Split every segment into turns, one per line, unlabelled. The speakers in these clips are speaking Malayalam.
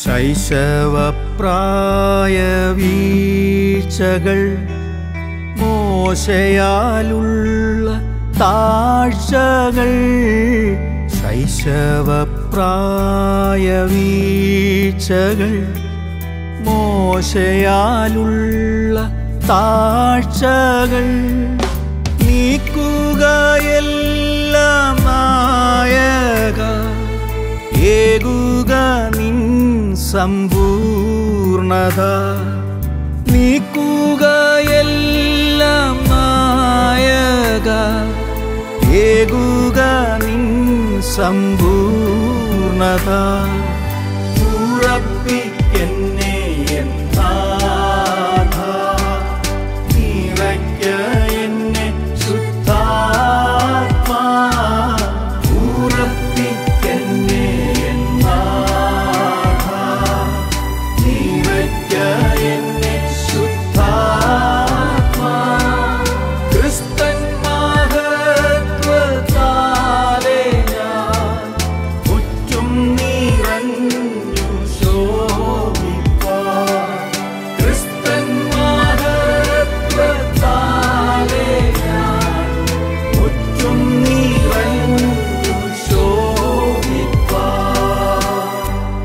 ശൈശവപ്രായ വീഴ്ചകൾ മോശയാലുള്ള താഴ്ചകൾ ശൈശവപ്രായ വീഴ്ചകൾ മോശയാലുള്ള താഴ്ചകൾ നീക്കുകയെല്ലാം നായക ഏകുക നിൻ സമ്പൂർണത നീക്കുകയെല്ലാം നായക ഏകുക നിൻ സമ്പൂർണത ഉറപ്പിക്കെന്നെ എന്നാഥ നിറയ്ക്ക എന്നെ ശുദ്ധാത്മാ ഉറപ്പിക്കെന്നെ എന്നാഥ നിറയ്ക്ക എന്നെ ശുദ്ധാത്മാ ക്രിസ്തൻ മഹത്വത്താലെ ഞാൻ മുറ്റും നിറഞ്ഞു ശോഭിപ്പാൻ ക്രിസ്തൻ മഹത്വത്താലെ ഞാൻ മുറ്റും നിറഞ്ഞു ശോഭിപ്പാൻ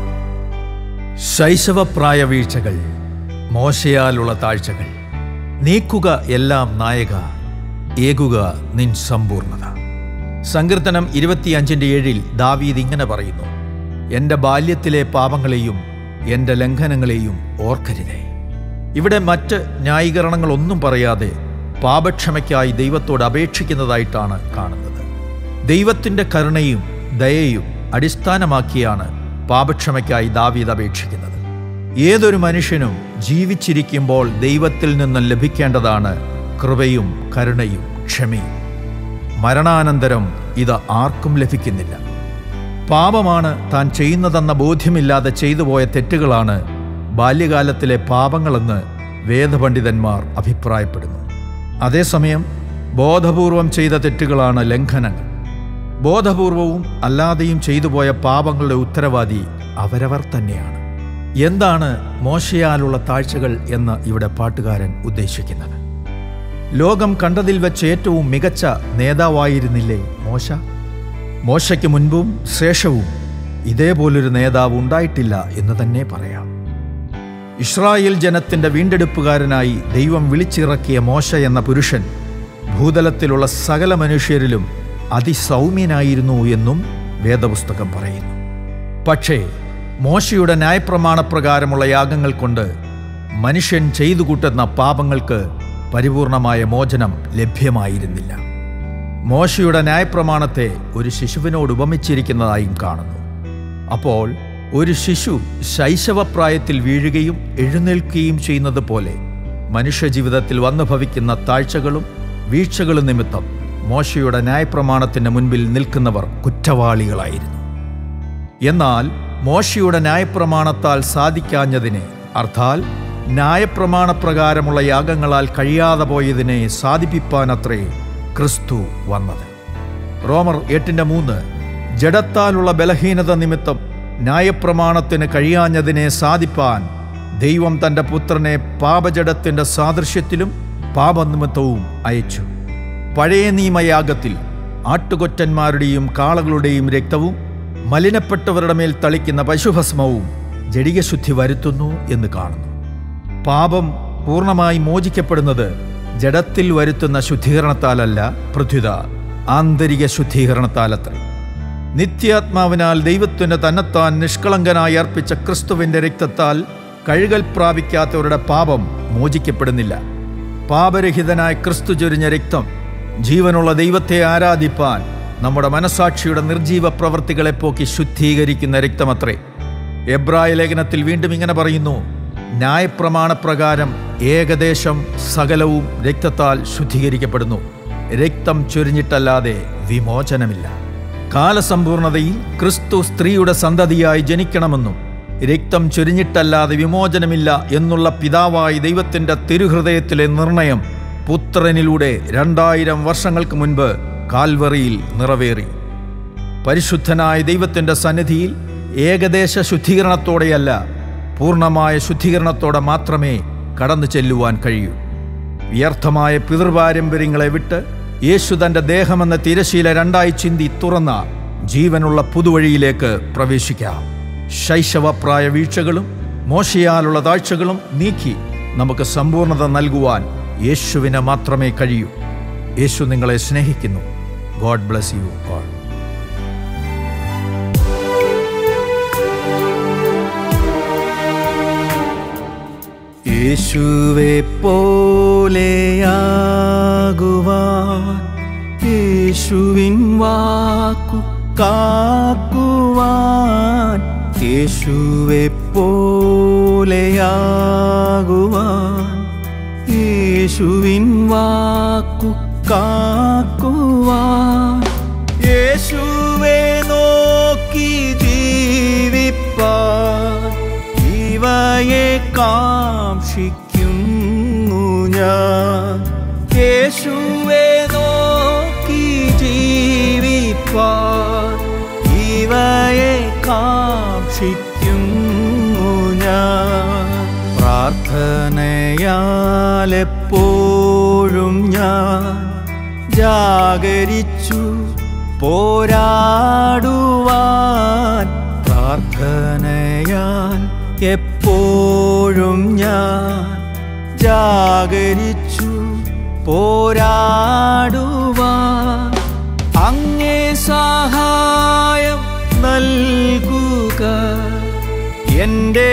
ശൈശവപ്രായ വീഴ്ചകൾ മോശയാലുള്ള താഴ്ചകൾ നീക്കുക എല്ലാം നായക ഏകുക നിൻ സമ്പൂർണത സങ്കീർത്തനം ഇരുപത്തിയഞ്ചിൻ്റെ ഏഴിൽ ദാവീദ് ഇങ്ങനെ പറയുന്നു എൻ്റെ ബാല്യത്തിലെ പാപങ്ങളെയും എൻ്റെ ലംഘനങ്ങളെയും ഓർക്കരുതേ ഇവിടെ മറ്റ് ന്യായീകരണങ്ങളൊന്നും പറയാതെ പാപക്ഷമയ്ക്കായി ദൈവത്തോട് അപേക്ഷിക്കുന്നതായിട്ടാണ് കാണുന്നത് ദൈവത്തിൻ്റെ കരുണയും ദയയും അടിസ്ഥാനമാക്കിയാണ് പാപക്ഷമയ്ക്കായി ദാവീദ് അപേക്ഷിക്കുന്നത് ഏതൊരു മനുഷ്യനും ജീവിച്ചിരിക്കുമ്പോൾ ദൈവത്തിൽ നിന്ന് ലഭിക്കേണ്ടതാണ് കൃപയും കരുണയും ക്ഷമയും മരണാനന്തരം ഇത് ആർക്കും ലഭിക്കുന്നില്ല പാപമാണ് താൻ ചെയ്യുന്നതെന്ന ബോധ്യമില്ലാതെ ചെയ്തു പോയ തെറ്റുകളാണ് ബാല്യകാലത്തിലെ പാപങ്ങളെന്ന് വേദപണ്ഡിതന്മാർ അഭിപ്രായപ്പെടുന്നു അതേസമയം ബോധപൂർവം ചെയ്ത തെറ്റുകളാണ് ലംഘനങ്ങൾ ബോധപൂർവവും അല്ലാതെയും ചെയ്തു പോയ പാപങ്ങളുടെ ഉത്തരവാദി അവരവർ തന്നെയാണ് എന്താണ് മോശയാലുള്ള താഴ്ചകൾ എന്ന് ഇവിടെ പാട്ടുകാരൻ ഉദ്ദേശിക്കുന്നത് ലോകം കണ്ടതിൽ വെച്ച് ഏറ്റവും മികച്ച നേതാവായിരുന്നില്ലേ മോശ മോശയ്ക്ക് മുൻപും ശേഷവും ഇതേപോലൊരു നേതാവ് ഉണ്ടായിട്ടില്ല എന്ന് തന്നെ പറയാം ഇസ്രായേൽ ജനത്തിന്റെ വീണ്ടെടുപ്പുകാരനായി ദൈവം വിളിച്ചിറക്കിയ മോശ എന്ന പുരുഷൻ ഭൂതലത്തിലുള്ള സകല മനുഷ്യരിലും അതിസൗമ്യനായിരുന്നു എന്നും വേദപുസ്തകം പറയുന്നു പക്ഷേ മോശയുടെ ന്യായപ്രമാണപ്രകാരമുള്ള യാഗങ്ങൾ കൊണ്ട് മനുഷ്യൻ ചെയ്തു കൂട്ടുന്ന പാപങ്ങൾക്ക് പരിപൂർണമായ മോചനം ലഭ്യമായിരുന്നില്ല മോശയുടെ ന്യായപ്രമാണത്തെ ഒരു ശിശുവിനോട് ഉപമിച്ചിരിക്കുന്നതായും കാണുന്നു അപ്പോൾ ഒരു ശിശു ശൈശവപ്രായത്തിൽ വീഴുകയും എഴുന്നേൽക്കുകയും ചെയ്യുന്നത് പോലെ മനുഷ്യജീവിതത്തിൽ വന്നു ഭവിക്കുന്ന താഴ്ചകളും വീഴ്ചകളും നിമിത്തം മോശയുടെ ന്യായപ്രമാണത്തിന് മുൻപിൽ നിൽക്കുന്നവർ കുറ്റവാളികളായിരുന്നു എന്നാൽ മോശയുടെ ന്യായപ്രമാണത്താൽ സാധിക്കാഞ്ഞതിനെ അർത്ഥാൽ ന്യായപ്രമാണപ്രകാരമുള്ള യാഗങ്ങളാൽ കഴിയാതെ പോയതിനെ സാധിപ്പിപ്പാനത്രേ ക്രിസ്തു വന്നത് റോമർ എട്ടിൻ്റെ മൂന്ന് ജഡത്താലുള്ള ബലഹീനത നിമിത്തം ന്യായപ്രമാണത്തിന് കഴിയാഞ്ഞതിനെ സാധിപ്പാൻ ദൈവം തൻ്റെ പുത്രനെ പാപജഡത്തിൻ്റെ സാദൃശ്യത്തിലും പാപനിമിത്തവും അയച്ചു പഴയ നിയമയാഗത്തിൽ ആട്ടുകൊറ്റന്മാരുടെയും കാളകളുടെയും രക്തവും മലിനപ്പെട്ടവരുടെ മേൽ തളിക്കുന്ന പശുഭസ്മവും ജടികശുദ്ധി വരുത്തുന്നു എന്ന് കാണുന്നു പാപം പൂർണ്ണമായി മോചിക്കപ്പെടുന്നത് ജഡത്തിൽ വരുത്തുന്ന ശുദ്ധീകരണത്താലല്ല പൃഥ്വിത ആന്തരിക ശുദ്ധീകരണത്താലത്രേ നിത്യാത്മാവിനാൽ ദൈവത്തിന് തന്നെത്താൻ നിഷ്കളങ്കനായി അർപ്പിച്ച ക്രിസ്തുവിന്റെ രക്തത്താൽ കഴുകൽ പ്രാപിക്കാത്തവരുടെ പാപം മോചിക്കപ്പെടുന്നില്ല പാപരഹിതനായ ക്രിസ്തു ചൊരിഞ്ഞ രക്തം ജീവനുള്ള ദൈവത്തെ ആരാധിപ്പാൻ നമ്മുടെ മനസാക്ഷിയുടെ നിർജീവ പ്രവൃത്തികളെ പോക്കി ശുദ്ധീകരിക്കുന്ന രക്തമത്രേ എബ്രായ ലേഖനത്തിൽ വീണ്ടും ഇങ്ങനെ പറയുന്നു ന്യായപ്രമാണപ്രകാരം ഏകദേശം സകലവും രക്തത്താൽ ശുദ്ധീകരിക്കപ്പെടുന്നു രക്തം ചൊരിഞ്ഞിട്ടല്ലാതെ വിമോചനമില്ല കാലസമ്പൂർണതയിൽ ക്രിസ്തു സ്ത്രീയുടെ സന്തതിയായി ജനിക്കണമെന്നും രക്തം ചൊരിഞ്ഞിട്ടല്ലാതെ വിമോചനമില്ല എന്നുള്ള പിതാവായി ദൈവത്തിൻ്റെ തിരുഹൃദയത്തിലെ നിർണയം പുത്രനിലൂടെ രണ്ടായിരം വർഷങ്ങൾക്ക് മുൻപ് കാൽവറിയിൽ നിറവേറി പരിശുദ്ധനായ ദൈവത്തിൻ്റെ സന്നിധിയിൽ ഏകദേശ ശുദ്ധീകരണത്തോടെയല്ല പൂർണ്ണമായ ശുദ്ധീകരണത്തോടെ മാത്രമേ കടന്നു ചെല്ലുവാൻ കഴിയൂ വ്യർത്ഥമായ പിതൃപാരമ്പര്യങ്ങളെ വിട്ട് യേശു തൻ്റെ ദേഹമെന്ന തിരശീല രണ്ടായി ചിന്തി തുറന്ന ജീവനുള്ള പുതുവഴിയിലേക്ക് പ്രവേശിക്കാം ശൈശവപ്രായ വീഴ്ചകളും മോശയാലുള്ള താഴ്ചകളും നീക്കി നമുക്ക് സമ്പൂർണ്ണത നൽകുവാൻ യേശുവിന് മാത്രമേ കഴിയൂ യേശു നിങ്ങളെ സ്നേഹിക്കുന്നു ഗോഡ് ബ്ലസ് യു ഗോഡ് യേശുവെ പോലെയാകുവാൻ യേശുവിൻ വാക്കു കാക്കുവാൻ യേശുവെ പോലെയാകുവാൻ യേശുവിൻ വാക്കു കാക്കുവാൻ യേശുവെ നോക്കി ജീവിപ്പാൻ ഇവയെ കാക്ഷിക്കുന്നു ഞാൻ യേശുവെ നോക്കി ജീവിപ്പാൻ ഇവയെ കാക്ഷിക്കുന്നു ഞാൻ പ്രാർത്ഥനയാലെപ്പോഴും ഞാൻ ജാഗരിച്ചു പോരാടുവാൻ പ്രാർത്ഥനയാൽ എപ്പോഴും ഞാൻ ജാഗരിച്ചു പോരാടുവാൻ അങ്ങേ സഹായം നൽകുക എൻ്റെ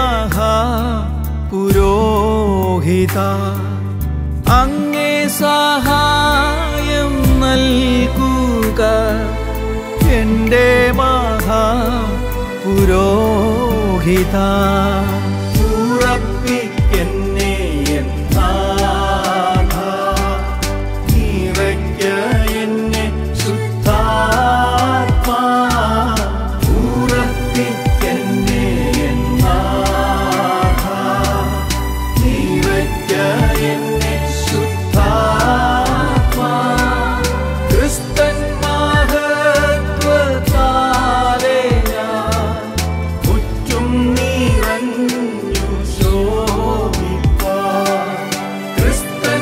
മഹാപുരോഹിത അങ്ങേ സഹായം നൽകുക എൻ്റെ മഹാപുരോഹിത ഉറപ്പിക്കെന്നെ എന്നാഥ നിറയ്ക്ക എന്നെ ശുദ്ധാത്മാ ഉറപ്പിക്കെന്നെ എന്നാഥ നിറയ്ക്ക എന്നെ ശുദ്ധാത്മാ ക്രിസ്തൻ മഹത്വത്താലെ ഞാൻ മുറ്റും നിറഞ്ഞു ശോഭിപ്പാൻ ക്രിസ്തൻ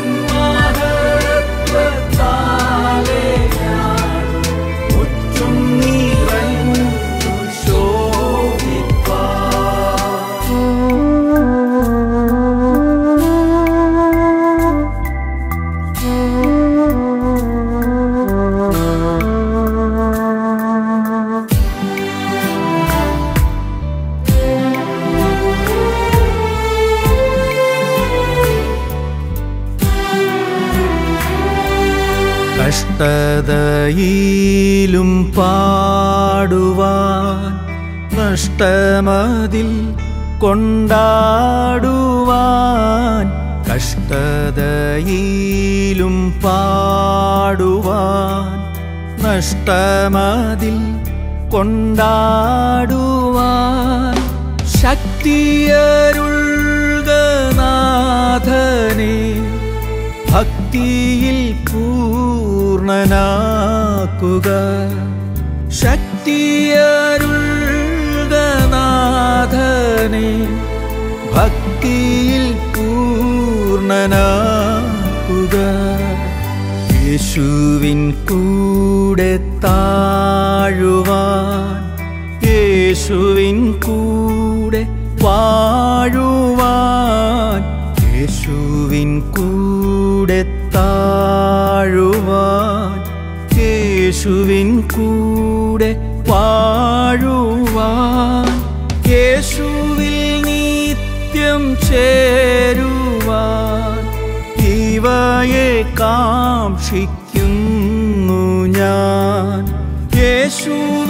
മഹത്വത്താലെ ഞാൻ മുറ്റും നിറഞ്ഞു ശോഭിപ്പാൻ കഷ്ടതയിലും പാടുവാൻ നഷ്ടമതിൽ കൊണ്ടാടുവാൻ കഷ്ടതയിലും പാടുവാൻ നഷ്ടമതിൽ കൊണ്ടാടുവാൻ ശക്തിയരുൾഗനാഥനെ ഭക്തിയിൽ പൂർണ്ണനാക്കുക ശക്തിയരുൾഗനാഥനെ ഭക്തിയിൽ പൂർണ്ണനാക്കുക യേശുവിൻ കൂടെ താഴുവാൻ യേശുവിൻ കൂടെ വാഴുവാൻ യേശുവിൻ കൂടെ താഴുവാൻ യേശുവിൻ കൂടെ വാഴുവാൻ യേശുവിൽ നിത്യം ചേരുവാൻ ഇവയെ കാക്ഷിക്കുന്നു ഞാൻ യേശു